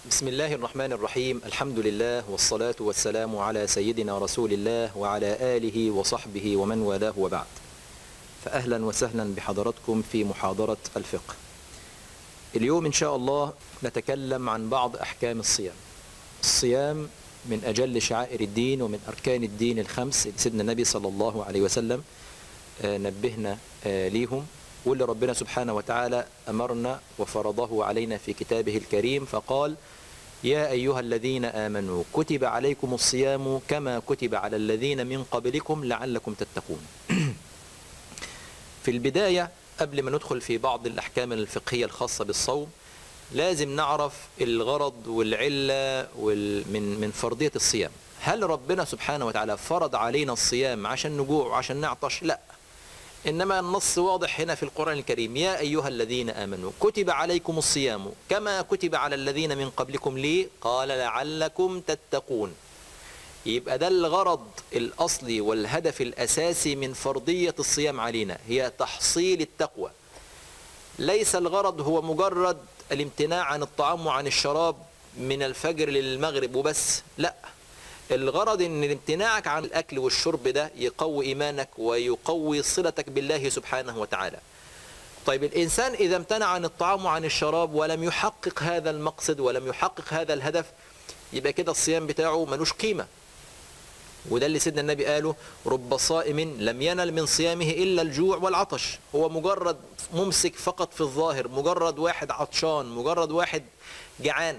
بسم الله الرحمن الرحيم الحمد لله والصلاة والسلام على سيدنا رسول الله وعلى آله وصحبه ومن والاه وبعد فأهلا وسهلا بحضراتكم في محاضرة الفقه اليوم إن شاء الله نتكلم عن بعض أحكام الصيام الصيام من أجل شعائر الدين ومن أركان الدين الخمس اللي سيدنا النبي صلى الله عليه وسلم آه، نبهنا آه، ليهم واللي ربنا سبحانه وتعالى أمرنا وفرضه علينا في كتابه الكريم فقال يا أيها الذين آمنوا كتب عليكم الصيام كما كتب على الذين من قبلكم لعلكم تتقون في البداية قبل ما ندخل في بعض الأحكام الفقهية الخاصة بالصوم لازم نعرف الغرض والعلة وال- من من فرضية الصيام هل ربنا سبحانه وتعالى فرض علينا الصيام عشان نجوع وعشان نعطش لا إنما النص واضح هنا في القرآن الكريم يا أيها الذين آمنوا كتب عليكم الصيام كما كتب على الذين من قبلكم ليه قال لعلكم تتقون يبقى ده الغرض الأصلي والهدف الأساسي من فرضية الصيام علينا هي تحصيل التقوى ليس الغرض هو مجرد الامتناع عن الطعام وعن الشراب من الفجر للمغرب وبس لا الغرض ان امتناعك عن الاكل والشرب ده يقوي ايمانك ويقوي صلتك بالله سبحانه وتعالى طيب الانسان اذا امتنع عن الطعام وعن الشراب ولم يحقق هذا المقصد ولم يحقق هذا الهدف يبقى كده الصيام بتاعه ملوش قيمه وده اللي سيدنا النبي قاله رب صائم لم ينل من صيامه إلا الجوع والعطش هو مجرد ممسك فقط في الظاهر مجرد واحد عطشان مجرد واحد جعان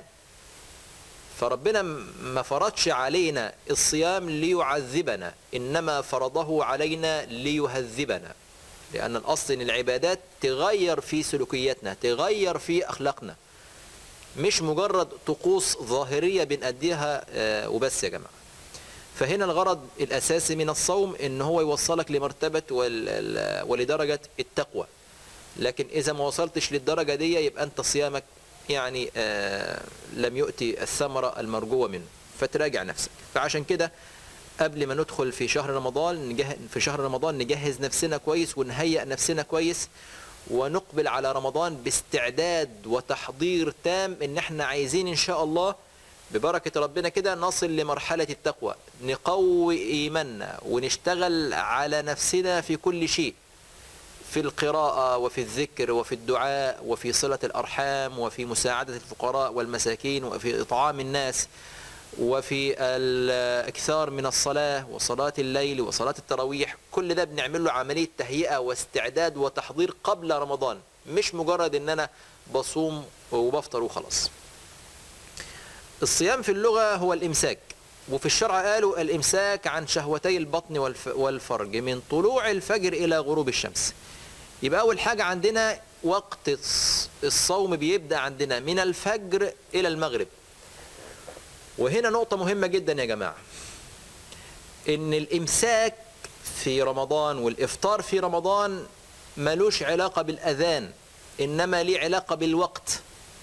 فربنا م- ما فرضش علينا الصيام ليعذبنا إنما فرضه علينا ليهذبنا لأن الأصل إن العبادات تغير في سلوكياتنا تغير في أخلاقنا مش مجرد طقوس ظاهرية بنأديها آه، وبس يا جماعة فهنا الغرض الأساسي من الصوم إن هو يوصلك لمرتبة وال- ال- ولدرجة التقوى لكن إذا ما وصلتش للدرجة دي يبقى أنت صيامك يعني آه لم يؤتي الثمرة المرجوة منه فتراجع نفسك فعشان كده قبل ما ندخل في شهر رمضان نجه... في شهر رمضان نجهز نفسنا كويس ونهيئ نفسنا كويس ونقبل على رمضان باستعداد وتحضير تام ان احنا عايزين ان شاء الله ببركة ربنا كده نصل لمرحلة التقوى نقوي إيماننا ونشتغل على نفسنا في كل شيء في القراءة وفي الذكر وفي الدعاء وفي صلة الأرحام وفي مساعدة الفقراء والمساكين وفي إطعام الناس وفي الإكثار من الصلاة وصلاة الليل وصلاة التراويح كل ده بنعمل له عملية تهيئة واستعداد وتحضير قبل رمضان مش مجرد ان انا بصوم وبفطر وخلاص الصيام في اللغة هو الإمساك وفي الشرع قالوا الإمساك عن شهوتي البطن والف- والفرج من طلوع الفجر إلى غروب الشمس يبقى أول حاجة عندنا وقت الص- الصوم بيبدأ عندنا من الفجر إلى المغرب وهنا نقطة مهمة جدا يا جماعة إن الإمساك في رمضان والإفطار في رمضان ملوش علاقة بالأذان إنما ليه علاقة بالوقت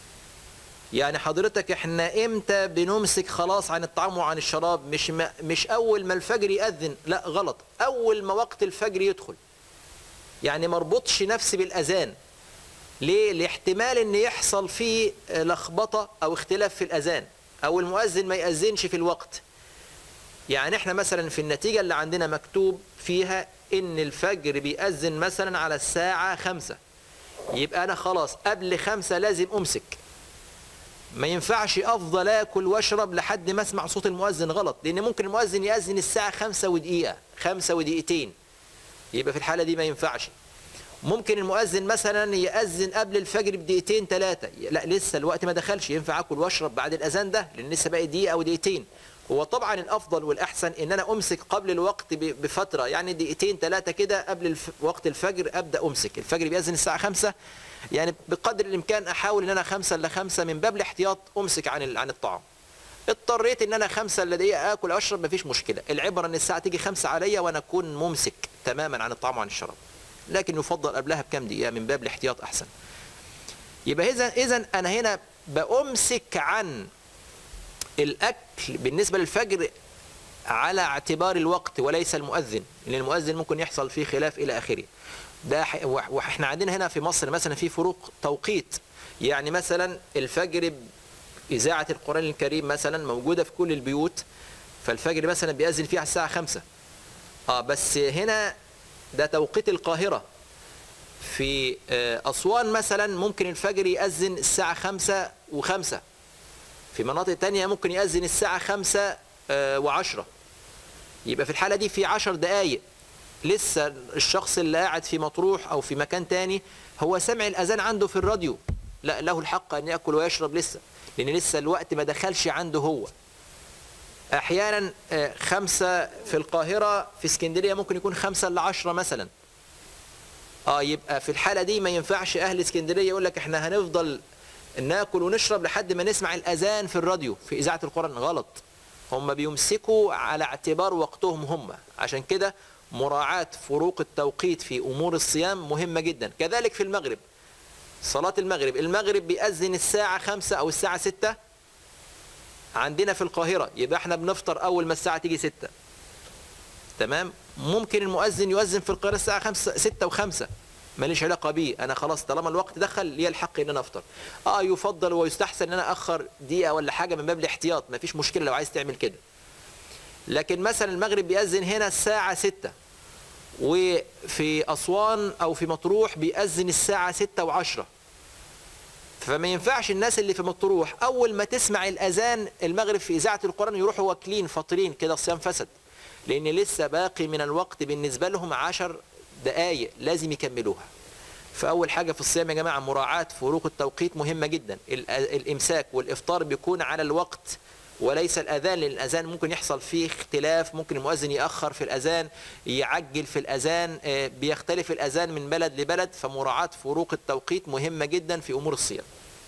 يعني حضرتك احنا امتى بنمسك خلاص عن الطعام وعن الشراب مش ما مش اول ما الفجر يأذن لا غلط اول ما وقت الفجر يدخل يعني مربطش نفسي بالاذان ليه لاحتمال ان يحصل فيه لخبطة او اختلاف في الاذان او المؤذن ما يأذنش في الوقت يعني احنا مثلا في النتيجة اللي عندنا مكتوب فيها ان الفجر بيأذن مثلا على الساعة خمسة يبقى انا خلاص قبل خمسة لازم امسك ما ينفعش افضل اكل واشرب لحد ما اسمع صوت المؤذن غلط لان ممكن المؤذن يأذن الساعة خمسة ودقيقة خمسة ودقيقتين يبقى في الحالة دي ما ينفعش ممكن المؤذن مثلا يأذن قبل الفجر بدقيقتين ثلاثة لا لسه الوقت ما دخلش ينفع اكل واشرب بعد الاذان ده لان لسه باقي دقيقة او دقيقتين هو طبعا الافضل والاحسن ان انا امسك قبل الوقت ب- بفترة يعني دقيقتين ثلاثة كده قبل الف... وقت الفجر ابدا امسك الفجر بيأذن الساعة خمسة يعني بقدر الامكان احاول ان انا خمسة الا خمسة من باب الاحتياط امسك عن ال... عن الطعام اضطريت ان انا خمسة الا دقيقة اكل اشرب مفيش مشكلة العبرة ان الساعة تيجي خمسة عليا وانا اكون ممسك تماما عن الطعام وعن الشراب لكن يفضل قبلها بكام دقيقة من باب الاحتياط احسن يبقى اذا اذا انا هنا بامسك عن الاكل بالنسبة للفجر على اعتبار الوقت وليس المؤذن لان المؤذن ممكن يحصل فيه خلاف الى اخره ده ح- وح- واحنا عندنا هنا في مصر مثلا في فروق توقيت يعني مثلا الفجر إذاعة القرآن الكريم مثلا موجودة في كل البيوت فالفجر مثلا بيأذن فيها الساعة خمسة اه بس هنا ده توقيت القاهرة في آه، أسوان مثلا ممكن الفجر يأذن الساعة خمسة وخمسة في مناطق تانية ممكن يأذن الساعة خمسة آه، وعشرة يبقى في الحالة دي في عشر دقايق لسه الشخص اللي قاعد في مطروح أو في مكان تاني هو سمع الأذان عنده في الراديو لا له الحق أن يأكل ويشرب لسه لأن لسه الوقت ما دخلش عنده هو أحيانا آه، خمسة في القاهرة في اسكندرية ممكن يكون خمسة لعشرة مثلا اه يبقى في الحالة دي ما ينفعش أهل اسكندرية يقول لك احنا هنفضل ناكل ونشرب لحد ما نسمع الأذان في الراديو في إذاعة القرآن غلط هم بيمسكوا على اعتبار وقتهم هم عشان كده مراعاة فروق التوقيت في أمور الصيام مهمة جدا كذلك في المغرب صلاة المغرب المغرب بيأذن الساعة خمسة أو الساعة ستة عندنا في القاهرة يبقى احنا بنفطر أول ما الساعة تيجي ستة تمام ممكن المؤذن يؤذن في القاهرة الساعة خمسة ستة وخمسة ماليش علاقة بيه أنا خلاص طالما الوقت دخل لي الحق إن أنا أفطر آه يفضل ويستحسن إن أنا أخر دقيقة ولا حاجة من باب الاحتياط مفيش مشكلة لو عايز تعمل كده لكن مثلا المغرب بيأذن هنا الساعة ستة وفي أسوان أو في مطروح بيأذن الساعة ستة وعشرة فما ينفعش الناس اللي في مطروح أول ما تسمع الأذان المغرب في إذاعة القرآن يروحوا واكلين فاطرين كده الصيام فسد لأن لسه باقي من الوقت بالنسبة لهم عشر دقايق لازم يكملوها فأول حاجة في الصيام يا جماعة مراعاة فروق التوقيت مهمة جدا ال- الإمساك والإفطار بيكون على الوقت وليس الأذان لأن الأذان ممكن يحصل فيه اختلاف ممكن المؤذن يأخر في الأذان يعجل في الأذان آه، بيختلف الأذان من بلد لبلد فمراعاة فروق التوقيت مهمة جدا في أمور الصيام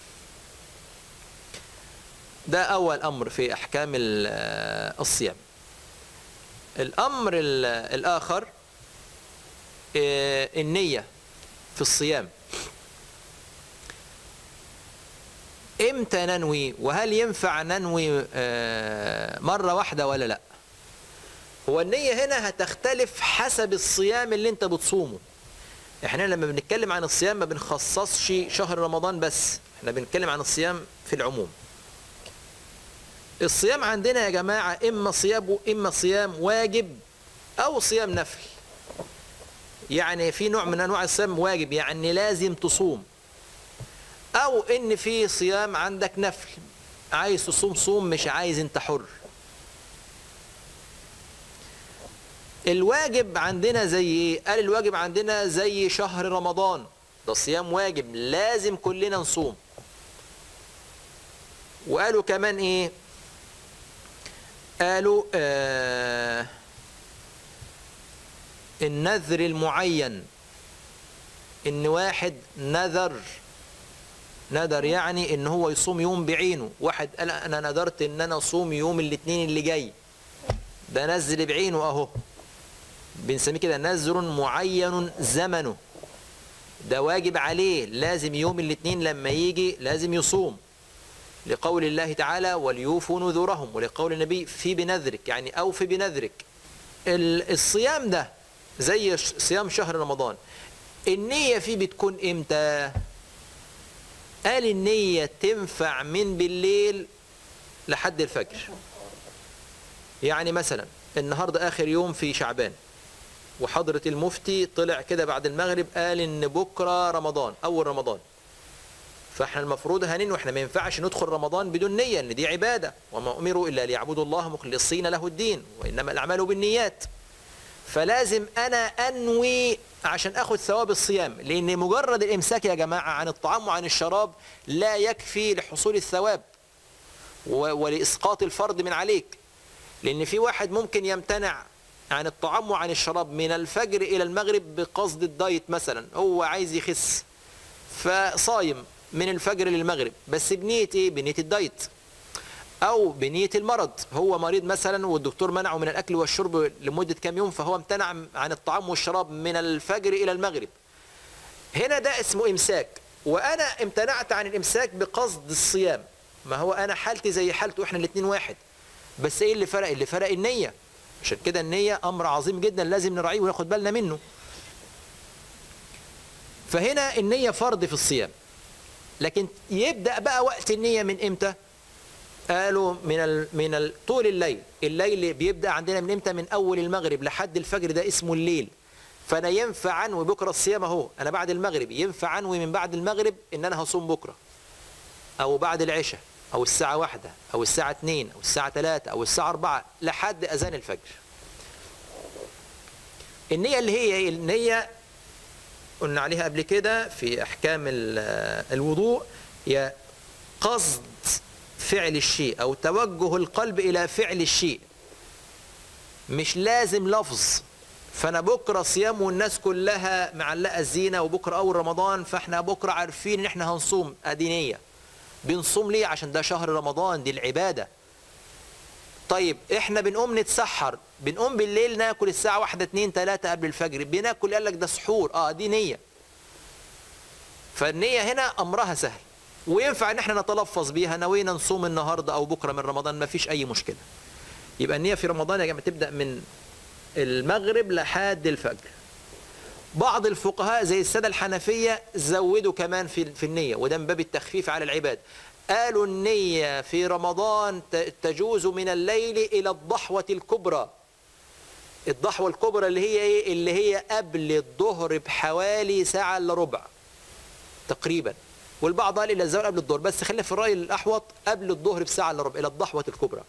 ده أول أمر في أحكام ال- آه، الصيام الأمر ال- الآخر آه، النية في الصيام امتى ننوي وهل ينفع ننوي آه، مرة واحدة ولا لا هو النية هنا هتختلف حسب الصيام اللي انت بتصومه احنا لما بنتكلم عن الصيام ما بنخصصش شهر رمضان بس احنا بنتكلم عن الصيام في العموم الصيام عندنا يا جماعة اما صيام اما صيام واجب او صيام نفل يعني في نوع من انواع الصيام واجب يعني لازم تصوم او ان في صيام عندك نفل عايز تصوم صوم مش عايز انت حر الواجب عندنا زي ايه قال الواجب عندنا زي شهر رمضان ده صيام واجب لازم كلنا نصوم وقالوا كمان ايه قالوا آه النذر المعين ان واحد نذر نذر يعني ان هو يصوم يوم بعينه واحد قال انا نذرت ان انا اصوم يوم الاثنين اللي جاي ده نزل بعينه اهو بنسميه كده نذر معين زمنه ده واجب عليه لازم يوم الاثنين لما يجي لازم يصوم لقول الله تعالى وليوفوا نذورهم ولقول النبي في بنذرك يعني اوفي بنذرك ال- الصيام ده زي ش- صيام شهر رمضان النية فيه بتكون امتى قال النية تنفع من بالليل لحد الفجر يعني مثلا النهاردة آخر يوم في شعبان وحضرة المفتي طلع كده بعد المغرب قال إن بكرة رمضان أول رمضان فاحنا المفروض هننوي احنا ما ينفعش ندخل رمضان بدون نية ان دي عبادة وما أمروا إلا ليعبدوا الله مخلصين له الدين وإنما الأعمال بالنيات فلازم أنا أنوي عشان أخذ ثواب الصيام لأن مجرد الإمساك يا جماعة عن الطعام وعن الشراب لا يكفي لحصول الثواب و- ولإسقاط الفرض من عليك لأن في واحد ممكن يمتنع عن الطعام وعن الشراب من الفجر إلى المغرب بقصد الدايت مثلا هو عايز يخس فصايم من الفجر للمغرب بس بنية ايه بنية الدايت او بنية المرض هو مريض مثلا والدكتور منعه من الاكل والشرب لمدة كام يوم فهو امتنع عن الطعام والشراب من الفجر الى المغرب هنا ده اسمه امساك وانا امتنعت عن الامساك بقصد الصيام ما هو انا حالتي زي حالته احنا الاتنين واحد بس ايه اللي فرق اللي فرق النية عشان كده النية امر عظيم جدا لازم نراعيه وناخد بالنا منه فهنا النية فرض في الصيام لكن يبدأ بقى وقت النية من امتى قالوا من ال... من ال... طول الليل الليل بيبدا عندنا من امتى من اول المغرب لحد الفجر ده اسمه الليل فانا ينفع انوي بكره الصيام اهو انا بعد المغرب ينفع انوي من بعد المغرب ان انا هصوم بكره او بعد العشاء او الساعه واحدة او الساعه اتنين او الساعه تلاتة او الساعه أربعة لحد اذان الفجر النيه اللي هي ايه النيه قلنا عليها قبل كده في احكام ال- الوضوء هي قصد فعل الشيء او توجه القلب الى فعل الشيء مش لازم لفظ فانا بكره صيام والناس كلها معلقه الزينه وبكره اول رمضان فاحنا بكره عارفين ان احنا هنصوم ادي نيه بنصوم ليه عشان ده شهر رمضان دي العباده طيب احنا بنقوم نتسحر بنقوم بالليل ناكل الساعه واحدة اتنين تلاتة قبل الفجر بناكل قال لك ده سحور اه دي نيه فالنيه هنا امرها سهل وينفع ان احنا نتلفظ بيها نوينا نصوم النهارده او بكره من رمضان ما فيش اي مشكله يبقى النيه في رمضان يا جماعه تبدا من المغرب لحد الفجر بعض الفقهاء زي الساده الحنفيه زودوا كمان في في النيه وده من باب التخفيف على العباد قالوا النيه في رمضان ت- تجوز من الليل الى الضحوه الكبرى الضحوه الكبرى اللي هي ايه اللي هي قبل الظهر بحوالي ساعه الا ربع تقريبا والبعض قال الى الزوال قبل الظهر بس خلينا في الراي الاحوط قبل الظهر بساعه الا ربع الى الضحوه الكبرى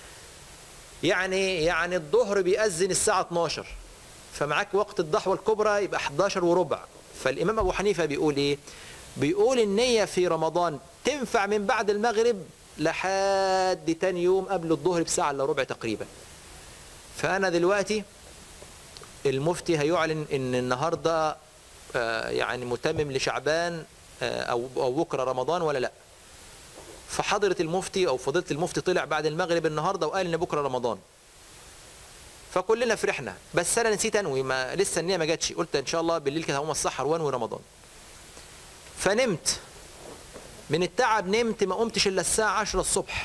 يعني يعني الظهر بيأذن الساعة 12 فمعاك وقت الضحوة الكبرى يبقى 11 وربع فالإمام أبو حنيفة بيقول إيه؟ بيقول النية في رمضان تنفع من بعد المغرب لحد تاني يوم قبل الظهر بساعة إلا ربع تقريبا فأنا دلوقتي المفتي هيعلن إن النهاردة آه، يعني متمم لشعبان آه، أو أو بكرة رمضان ولا لأ فحضرة المفتي او فضيلة المفتي طلع بعد المغرب النهارده وقال ان بكره رمضان فكلنا فرحنا بس انا نسيت انوي ما لسه النيه ما جاتش قلت ان شاء الله بالليل كده هقوم السحر وانوي رمضان فنمت من التعب نمت ما قمتش الا الساعه 10 الصبح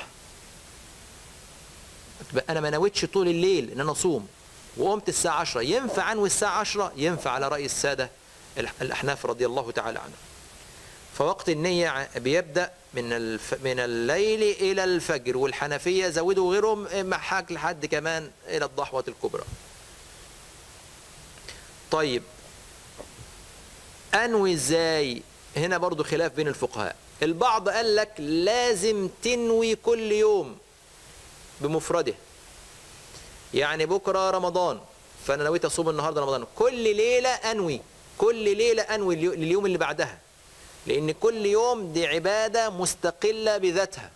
يبقى انا ما نويتش طول الليل ان انا اصوم وقمت الساعه 10 ينفع انوي الساعه 10 ينفع على راي الساده الأح- الاحناف رضي الله تعالى عنهم فوقت النية ع- بيبدأ من الف... من الليل إلى الفجر والحنفية زودوا غيرهم محاك لحد كمان إلى الضحوة الكبرى طيب أنوي إزاي هنا برضو خلاف بين الفقهاء البعض قال لك لازم تنوي كل يوم بمفرده يعني بكرة رمضان فأنا نويت أصوم النهاردة رمضان كل ليلة أنوي كل ليلة أنوي اليو- لليوم اللي بعدها لأن كل يوم دي عبادة مستقلة بذاتها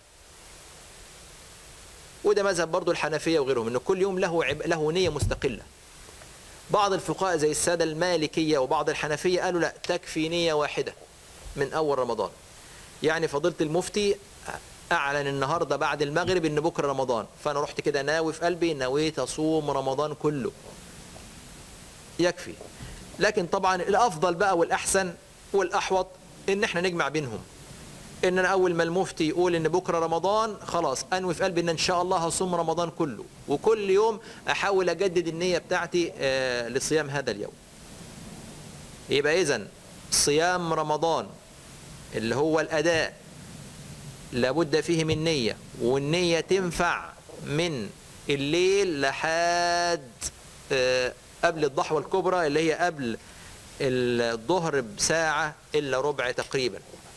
وده مذهب برضو الحنفية وغيرهم أن كل يوم له عب... له نية مستقلة بعض الفقهاء زي السادة المالكية وبعض الحنفية قالوا لا تكفي نية واحدة من أول رمضان يعني فضيلة المفتي أعلن النهاردة بعد المغرب إن بكرة رمضان فأنا رحت كده ناوي في قلبي نويت أصوم رمضان كله يكفي لكن طبعا الأفضل بقى والأحسن والأحوط إن احنا نجمع بينهم ان انا اول ما المفتي يقول ان بكره رمضان خلاص انوي في قلبي ان ان شاء الله هصوم رمضان كله وكل يوم احاول اجدد النيه بتاعتي آه، لصيام هذا اليوم يبقى اذا صيام رمضان اللي هو الاداء لابد فيه من نيه والنيه تنفع من الليل لحد آه، قبل الضحوه الكبرى اللي هي قبل الظهر بساعه الا ربع تقريبا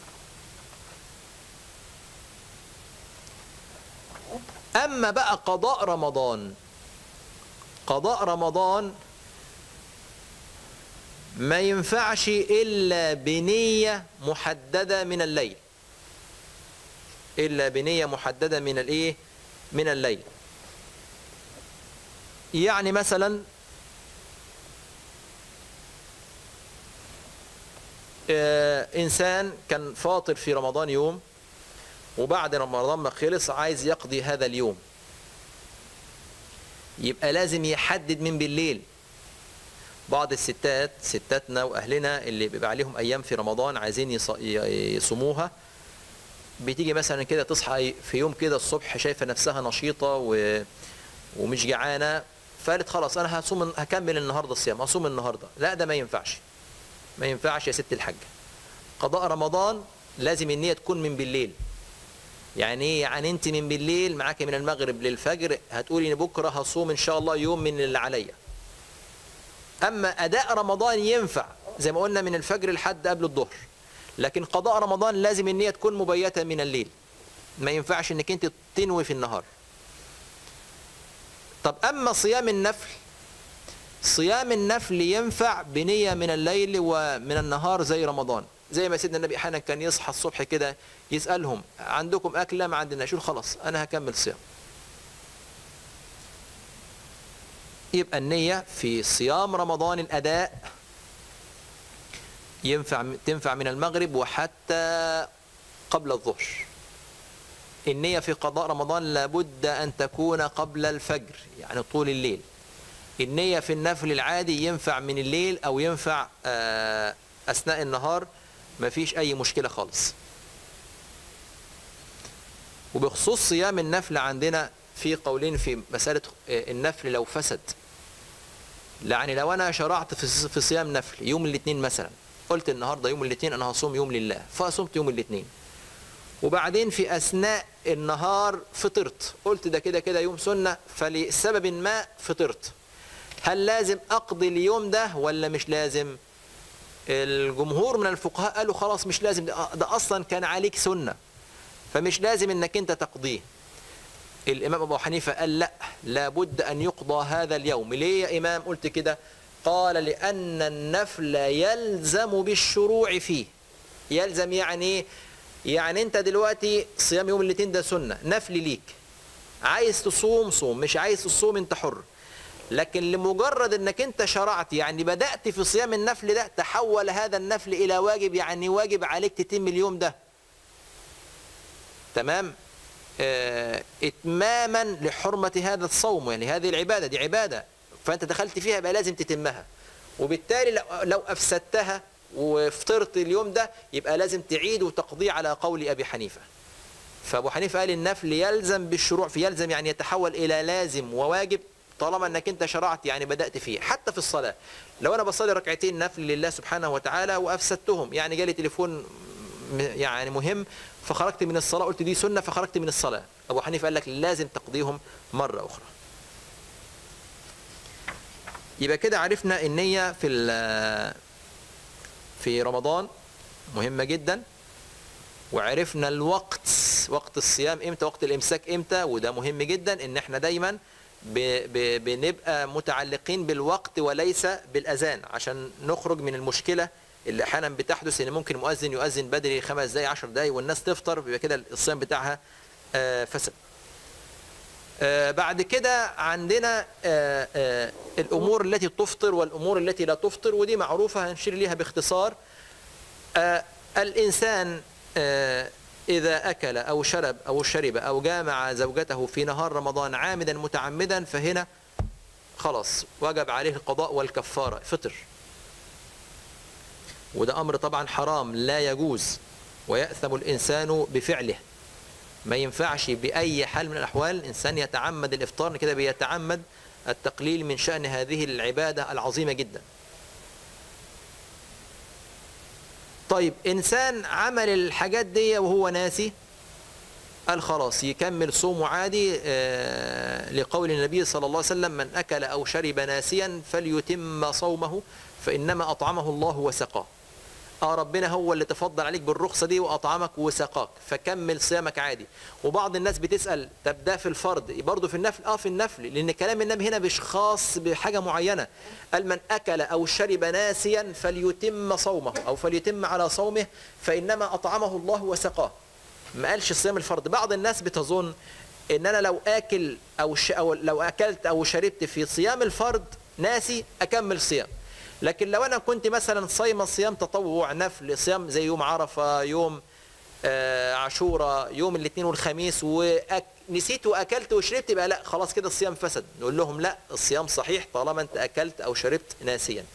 أما بقى قضاء رمضان قضاء رمضان ما ينفعش إلا بنية محددة من الليل إلا بنية محددة من الإيه؟ من الليل يعني مثلا آه، إنسان كان فاطر في رمضان يوم وبعد رمضان ما خلص عايز يقضي هذا اليوم يبقى لازم يحدد من بالليل بعض الستات ستاتنا واهلنا اللي بيبقى عليهم ايام في رمضان عايزين يص- ي- يصوموها بتيجي مثلا كده تصحى في يوم كده الصبح شايفه نفسها نشيطه و... ومش جعانه فقالت خلاص انا هصوم هكمل النهارده الصيام هصوم النهارده لا ده ما ينفعش ما ينفعش يا ست الحاجه قضاء رمضان لازم النيه تكون من بالليل يعني ايه يعني انت من بالليل معاك من المغرب للفجر هتقولي ان بكره هصوم ان شاء الله يوم من اللي عليا اما اداء رمضان ينفع زي ما قلنا من الفجر لحد قبل الظهر لكن قضاء رمضان لازم النية تكون مبيتة من الليل ما ينفعش انك انت تنوي في النهار طب اما صيام النفل صيام النفل ينفع بنية من الليل ومن النهار زي رمضان زي ما سيدنا النبي احيانا كان يصحى الصبح كده يسألهم عندكم أكل لا ما عندنا شو خلاص أنا هكمل صيام يبقى النية في صيام رمضان الأداء ينفع تنفع من المغرب وحتى قبل الظهر النية في قضاء رمضان لابد أن تكون قبل الفجر يعني طول الليل النية في النفل العادي ينفع من الليل أو ينفع أثناء النهار مفيش أي مشكلة خالص وبخصوص صيام النفل عندنا في قولين في مسألة النفل لو فسد يعني لو أنا شرعت في صيام نفل يوم الاثنين مثلا قلت النهاردة يوم الاثنين أنا هصوم يوم لله فصمت يوم الاثنين وبعدين في أثناء النهار فطرت قلت ده كده كده يوم سنة فلسبب ما فطرت هل لازم أقضي اليوم ده ولا مش لازم الجمهور من الفقهاء قالوا خلاص مش لازم ده, ده أصلا كان عليك سنة فمش لازم انك انت تقضيه الامام ابو حنيفه قال لا لابد ان يقضى هذا اليوم ليه يا امام قلت كده قال لان النفل يلزم بالشروع فيه يلزم يعني يعني انت دلوقتي صيام يوم الاثنين ده سنه نفل ليك عايز تصوم صوم مش عايز تصوم انت حر لكن لمجرد انك انت شرعت يعني بدات في صيام النفل ده تحول هذا النفل الى واجب يعني واجب عليك تتم اليوم ده تمام آه اتماما لحرمة هذا الصوم يعني هذه العبادة دي عبادة فأنت دخلت فيها يبقى لازم تتمها وبالتالي لو, لو أفسدتها وفطرت اليوم ده يبقى لازم تعيد وتقضي على قول أبي حنيفة فأبو حنيفة قال النفل يلزم بالشروع في يلزم يعني يتحول إلى لازم وواجب طالما أنك أنت شرعت يعني بدأت فيه حتى في الصلاة لو أنا بصلي ركعتين نفل لله سبحانه وتعالى وأفسدتهم يعني جالي تليفون يعني مهم فخرجت من الصلاة قلت دي سنة فخرجت من الصلاة أبو حنيفة قال لك لازم تقضيهم مرة أخرى يبقى كده عرفنا النية في في رمضان مهمة جدا وعرفنا الوقت وقت الصيام امتى وقت الامساك امتى وده مهم جدا ان احنا دايما بنبقى متعلقين بالوقت وليس بالاذان عشان نخرج من المشكله اللي احيانا بتحدث ان ممكن مؤذن يؤذن بدري خمس دقايق 10 دقايق والناس تفطر بيبقى كده الصيام بتاعها فسد. بعد كده عندنا الامور التي تفطر والامور التي لا تفطر ودي معروفه هنشير ليها باختصار. الانسان اذا اكل او شرب او شرب او جامع زوجته في نهار رمضان عامدا متعمدا فهنا خلاص وجب عليه القضاء والكفاره فطر. وده أمر طبعا حرام لا يجوز ويأثم الإنسان بفعله ما ينفعش بأي حال من الأحوال الإنسان يتعمد الإفطار كده بيتعمد التقليل من شأن هذه العبادة العظيمة جدا طيب إنسان عمل الحاجات دي وهو ناسي قال خلاص يكمل صومه عادي آه لقول النبي صلى الله عليه وسلم من أكل أو شرب ناسيا فليتم صومه فإنما أطعمه الله وسقاه اه ربنا هو اللي تفضل عليك بالرخصة دي وأطعمك وسقاك فكمل صيامك عادي وبعض الناس بتسأل طب ده في الفرض برضه في النفل اه في النفل لأن كلام النبي هنا مش خاص بحاجة معينة قال من أكل أو شرب ناسيا فليتم صومه أو فليتم على صومه فإنما أطعمه الله وسقاه ما قالش صيام الفرض بعض الناس بتظن ان انا لو اكل او, ش... أو لو اكلت او شربت في صيام الفرض ناسي اكمل صيام لكن لو انا كنت مثلا صايمه صيام تطوع نفل صيام زي يوم عرفه يوم آه عاشوراء يوم الاثنين والخميس ونسيت واكلت وشربت يبقى لا خلاص كده الصيام فسد نقول لهم لا الصيام صحيح طالما انت اكلت او شربت ناسيا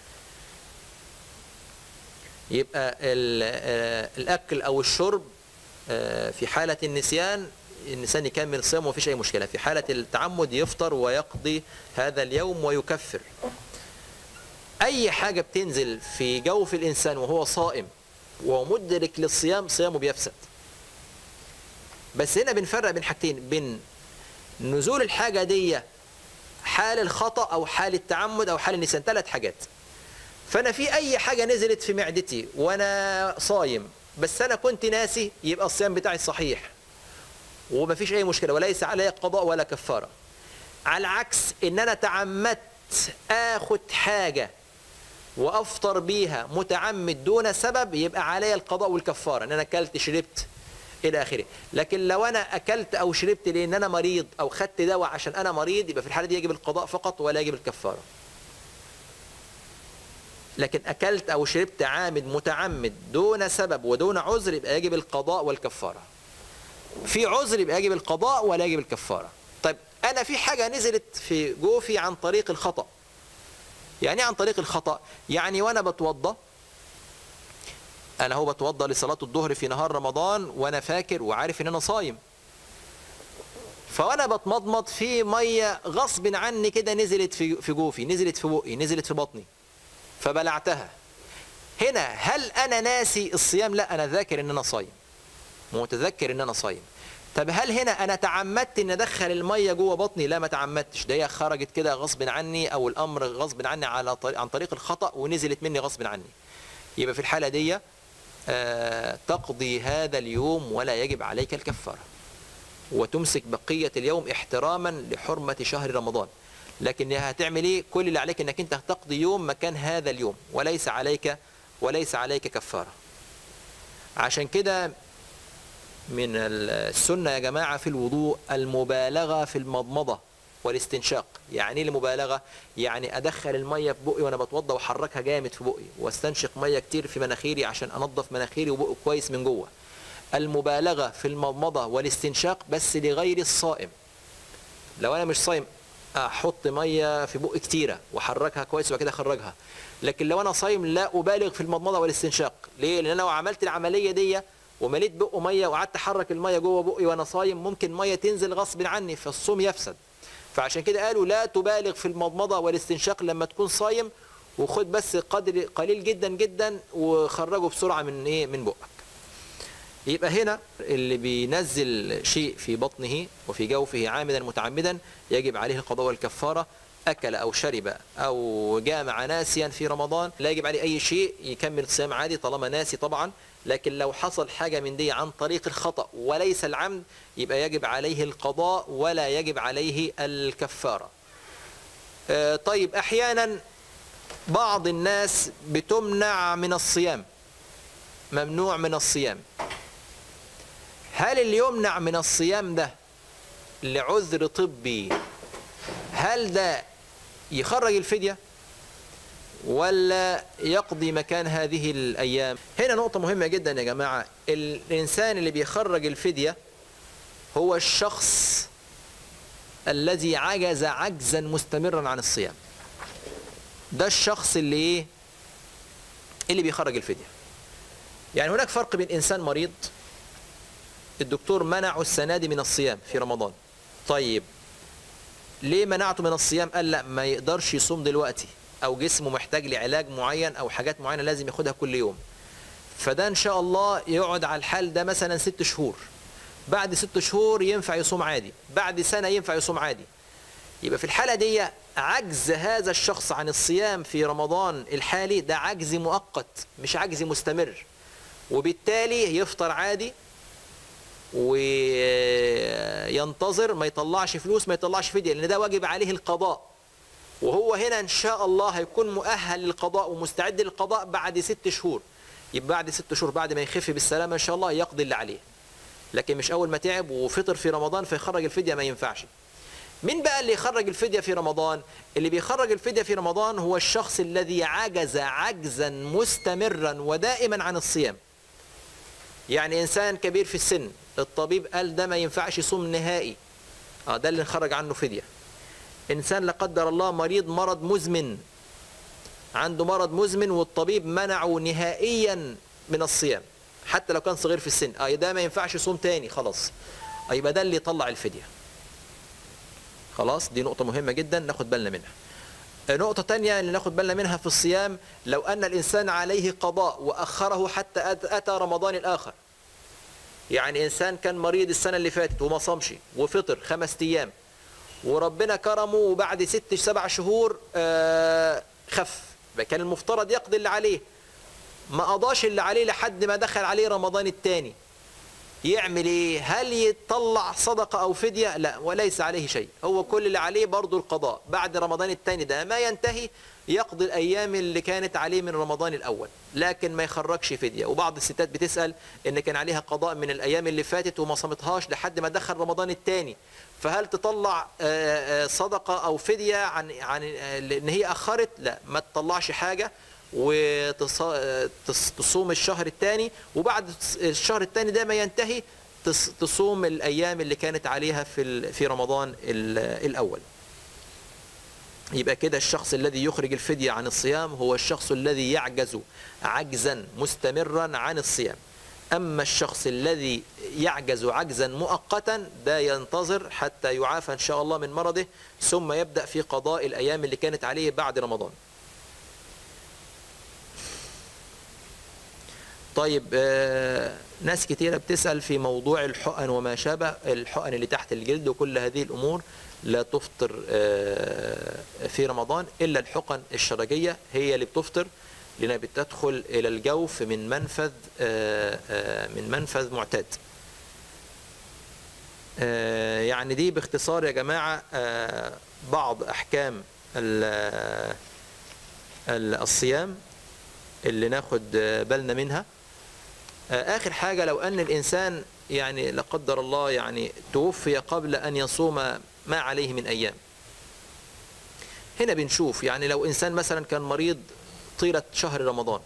يبقى الاكل او الشرب في حاله النسيان الانسان يكمل صيامه ومفيش اي مشكله في حاله التعمد يفطر ويقضي هذا اليوم ويكفر اي حاجه بتنزل في جوف الانسان وهو صائم وهو مدرك للصيام صيامه بيفسد بس هنا بنفرق بين حاجتين بين نزول الحاجة دي حال الخطأ أو حال التعمد أو حال النسيان ثلاث حاجات فأنا في أي حاجة نزلت في معدتي وأنا صايم بس أنا كنت ناسي يبقى الصيام بتاعي صحيح ومفيش أي مشكلة وليس علي قضاء ولا كفارة على العكس إن أنا تعمدت آخد حاجة وأفطر بيها متعمد دون سبب يبقى علي القضاء والكفارة إن أنا أكلت شربت الى اخره لكن لو انا اكلت او شربت لان انا مريض او خدت دواء عشان انا مريض يبقى في الحاله دي يجب القضاء فقط ولا يجب الكفاره لكن اكلت او شربت عامد متعمد دون سبب ودون عذر يبقى يجب القضاء والكفاره في عذر يبقى يجب القضاء ولا يجب الكفاره طيب انا في حاجه نزلت في جوفي عن طريق الخطا يعني عن طريق الخطا يعني وانا بتوضى انا هو بتوضى لصلاه الظهر في نهار رمضان وانا فاكر وعارف ان انا صايم فوانا بتمضمض في ميه غصب عني كده نزلت في في جوفي نزلت في بقي نزلت في بطني فبلعتها هنا هل انا ناسي الصيام لا انا ذاكر ان انا صايم متذكر ان انا صايم طب هل هنا انا تعمدت ان ادخل الميه جوه بطني لا ما تعمدتش ده هي خرجت كده غصب عني او الامر غصب عني على طريق عن طريق الخطا ونزلت مني غصب عني يبقى في الحاله دي آه تقضي هذا اليوم ولا يجب عليك الكفاره وتمسك بقيه اليوم احتراما لحرمه شهر رمضان لكن هتعمل ايه كل اللي عليك انك انت هتقضي يوم مكان هذا اليوم وليس عليك وليس عليك كفاره عشان كده من السنة يا جماعة في الوضوء المبالغة في المضمضة والاستنشاق يعني ايه المبالغة يعني أدخل المية في بقي وأنا بتوضى وأحركها جامد في بقي واستنشق مية كتير في مناخيري عشان أنظف مناخيري وبقي كويس من جوه المبالغة في المضمضة والاستنشاق بس لغير الصائم لو أنا مش صايم أحط مية في بقي كتيرة وأحركها كويس وبعد كده أخرجها لكن لو أنا صايم لا أبالغ في المضمضة والاستنشاق ليه؟ لأن أنا لو عملت العملية دي ومليت بقه ميه وقعدت احرك الميه جوه بقي وانا صايم ممكن ميه تنزل غصب عني فالصوم يفسد فعشان كده قالوا لا تبالغ في المضمضه والاستنشاق لما تكون صايم وخد بس قدر قليل جدا جدا وخرجه بسرعه من ايه من بقك يبقى هنا اللي بينزل شيء في بطنه وفي جوفه عامدا متعمدا يجب عليه القضاء والكفاره أكل أو شرب أو جامع ناسيا في رمضان لا يجب عليه أي شيء يكمل الصيام عادي طالما ناسي طبعا لكن لو حصل حاجة من دي عن طريق الخطأ وليس العمد يبقى يجب عليه القضاء ولا يجب عليه الكفارة طيب أحيانا بعض الناس بتمنع من الصيام ممنوع من الصيام هل اللي يمنع من الصيام ده لعذر طبي هل ده يخرج الفدية ولا يقضي مكان هذه الأيام هنا نقطة مهمة جدا يا جماعة الإنسان اللي بيخرج الفدية هو الشخص الذي عجز عجزا مستمرا عن الصيام ده الشخص اللي ايه اللي بيخرج الفدية يعني هناك فرق بين إنسان مريض الدكتور منعه السنة دي من الصيام في رمضان طيب ليه منعته من الصيام قال لا ما يقدرش يصوم دلوقتي او جسمه محتاج لعلاج معين او حاجات معينه لازم ياخدها كل يوم فده ان شاء الله يقعد على الحال ده مثلا ست شهور بعد ست شهور ينفع يصوم عادي بعد سنه ينفع يصوم عادي يبقى في الحاله دي عجز هذا الشخص عن الصيام في رمضان الحالي ده عجز مؤقت مش عجز مستمر وبالتالي يفطر عادي وينتظر ما يطلعش فلوس ما يطلعش فدية لأن ده واجب عليه القضاء وهو هنا إن شاء الله هيكون مؤهل للقضاء ومستعد للقضاء بعد ست شهور يبقى بعد ست شهور بعد ما يخف بالسلامة إن شاء الله يقضي اللي عليه لكن مش أول ما تعب وفطر في رمضان فيخرج الفدية ما ينفعش مين بقى اللي يخرج الفدية في رمضان اللي بيخرج الفدية في رمضان هو الشخص الذي عجز عجزا مستمرا ودائما عن الصيام يعني إنسان كبير في السن الطبيب قال ده ما ينفعش يصوم نهائي اه ده اللي نخرج عنه فدية إنسان لا قدر الله مريض مرض مزمن عنده مرض مزمن والطبيب منعه نهائيا من الصيام حتى لو كان صغير في السن اه ده ما ينفعش يصوم تاني خلاص اه يبقى ده اللي يطلع الفدية خلاص دي نقطة مهمة جدا ناخد بالنا منها نقطة تانية اللي ناخد بالنا منها في الصيام لو أن الإنسان عليه قضاء وأخره حتى أتى رمضان الآخر يعني إنسان كان مريض السنة اللي فاتت وما صامش وفطر خمس أيام وربنا كرمه وبعد ست سبع شهور آه، خف كان المفترض يقضي اللي عليه ما قضاش اللي عليه لحد ما دخل عليه رمضان الثاني يعمل ايه هل يطلع صدقة او فدية لا وليس عليه شيء هو كل اللي عليه برضو القضاء بعد رمضان الثاني ده ما ينتهي يقضي الايام اللي كانت عليه من رمضان الاول لكن ما يخرجش فدية وبعض الستات بتسأل ان كان عليها قضاء من الايام اللي فاتت وما صمتهاش لحد ما دخل رمضان الثاني فهل تطلع آه، آه، صدقة او فدية عن عن آه، ان هي اخرت لا ما تطلعش حاجة وتصوم الشهر الثاني وبعد الشهر الثاني ده ما ينتهي تص- تصوم الايام اللي كانت عليها في ال- في رمضان ال- الاول يبقى كده الشخص الذي يخرج الفدية عن الصيام هو الشخص الذي يعجز عجزا مستمرا عن الصيام أما الشخص الذي يعجز عجزا مؤقتا ده ينتظر حتى يعافى إن شاء الله من مرضه ثم يبدأ في قضاء الأيام اللي كانت عليه بعد رمضان طيب آه، ناس كتيرة بتسأل في موضوع الحقن وما شابه الحقن اللي تحت الجلد وكل هذه الأمور لا تفطر آه، في رمضان إلا الحقن الشرجية هي اللي بتفطر لأنها بتدخل إلى الجوف من منفذ آه، آه، من منفذ معتاد آه، يعني دي باختصار يا جماعة آه، بعض أحكام ال- ال- الصيام اللي ناخد آه، بالنا منها آه، آخر حاجة لو أن الإنسان يعني لا قدر الله يعني توفي قبل أن يصوم ما عليه من أيام هنا بنشوف يعني لو إنسان مثلا كان مريض طيلة شهر رمضان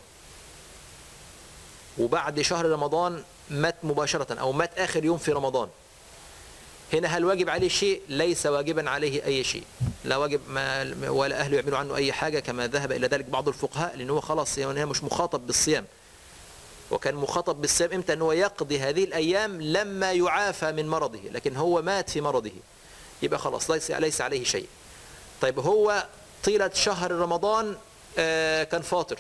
وبعد شهر رمضان مات مباشرة أو مات آخر يوم في رمضان هنا هل واجب عليه شيء ليس واجبا عليه أي شيء لا واجب ما ولا أهله يعملوا عنه أي حاجة كما ذهب إلى ذلك بعض الفقهاء لأنه هو خلاص يعني هو مش مخاطب بالصيام وكان مخاطب بالصيام امتى ان هو يقضي هذه الايام لما يعافى من مرضه لكن هو مات في مرضه يبقى خلاص ليس ليس عليه شيء طيب هو طيلة شهر رمضان آه، كان فاطر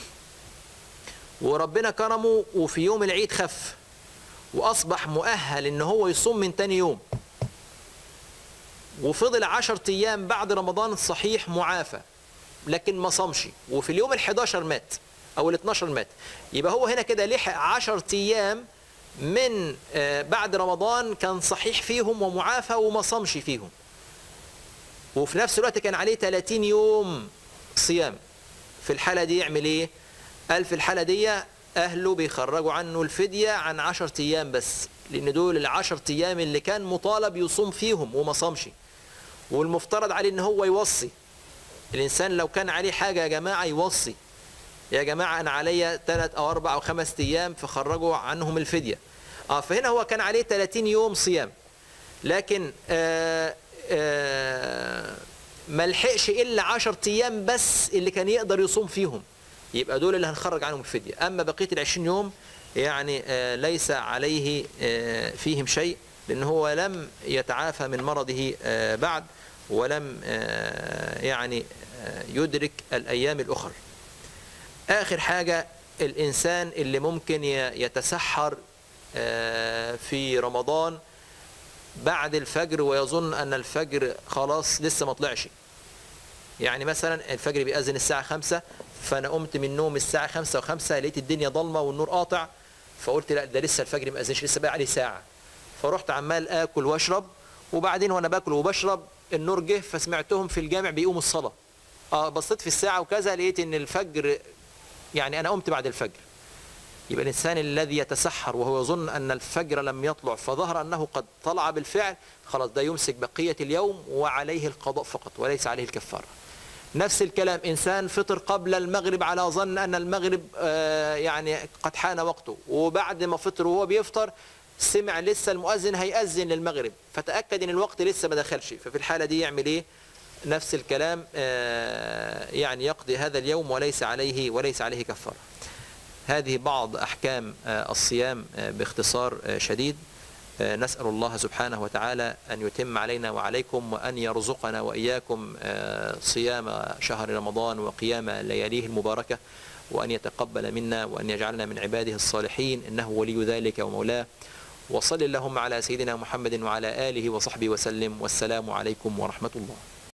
وربنا كرمه وفي يوم العيد خف واصبح مؤهل ان هو يصوم من تاني يوم وفضل عشر ايام بعد رمضان صحيح معافى لكن ما صامش وفي اليوم ال 11 مات او ال 12 مات يبقى هو هنا كده لحق 10 ايام من آه، بعد رمضان كان صحيح فيهم ومعافى وما صامش فيهم وفي نفس الوقت كان عليه 30 يوم صيام في الحالة دي يعمل ايه قال في الحالة دي اهله بيخرجوا عنه الفدية عن 10 ايام بس لان دول العشر ايام اللي كان مطالب يصوم فيهم وما صامش والمفترض عليه ان هو يوصي الانسان لو كان عليه حاجة يا جماعة يوصي يا جماعة أنا عليا ثلاث أو أربع أو خمس أيام فخرجوا عنهم الفدية آه فهنا هو كان عليه 30 يوم صيام لكن آه آه ما لحقش إلا 10 أيام بس اللي كان يقدر يصوم فيهم يبقى دول اللي هنخرج عنهم الفدية أما بقية ال 20 يوم يعني آه ليس عليه آه فيهم شيء لأن هو لم يتعافى من مرضه آه بعد ولم آه يعني آه يدرك الأيام الأخرى آخر حاجة الإنسان اللي ممكن ي- يتسحر آه، في رمضان بعد الفجر ويظن أن الفجر خلاص لسه ما طلعش يعني مثلا الفجر بيأذن الساعة خمسة فأنا قمت من النوم الساعة خمسة وخمسة لقيت الدنيا ضلمة والنور قاطع فقلت لا ده لسه الفجر ما أذنش لسه بقى عليه ساعة فرحت عمال آكل وأشرب وبعدين وأنا باكل وبشرب النور جه فسمعتهم في الجامع بيقوموا الصلاة اه بصيت في الساعة وكذا لقيت ان الفجر يعني أنا قمت بعد الفجر يبقى الإنسان الذي يتسحر وهو يظن أن الفجر لم يطلع فظهر أنه قد طلع بالفعل خلاص ده يمسك بقية اليوم وعليه القضاء فقط وليس عليه الكفارة نفس الكلام إنسان فطر قبل المغرب على ظن أن المغرب آه، يعني قد حان وقته وبعد ما فطر وهو بيفطر سمع لسه المؤذن هيأذن للمغرب فتأكد أن الوقت لسه ما دخلش ففي الحالة دي يعمل إيه نفس الكلام آه، يعني يقضي هذا اليوم وليس عليه وليس عليه كفارة هذه بعض أحكام آه، الصيام آه، باختصار آه، شديد آه، نسأل الله سبحانه وتعالى أن يتم علينا وعليكم وأن يرزقنا وإياكم آه، صيام شهر رمضان وقيام لياليه المباركة وأن يتقبل منا وأن يجعلنا من عباده الصالحين إنه ولي ذلك ومولاه وصل اللهم على سيدنا محمد وعلى آله وصحبه وسلم والسلام عليكم ورحمة الله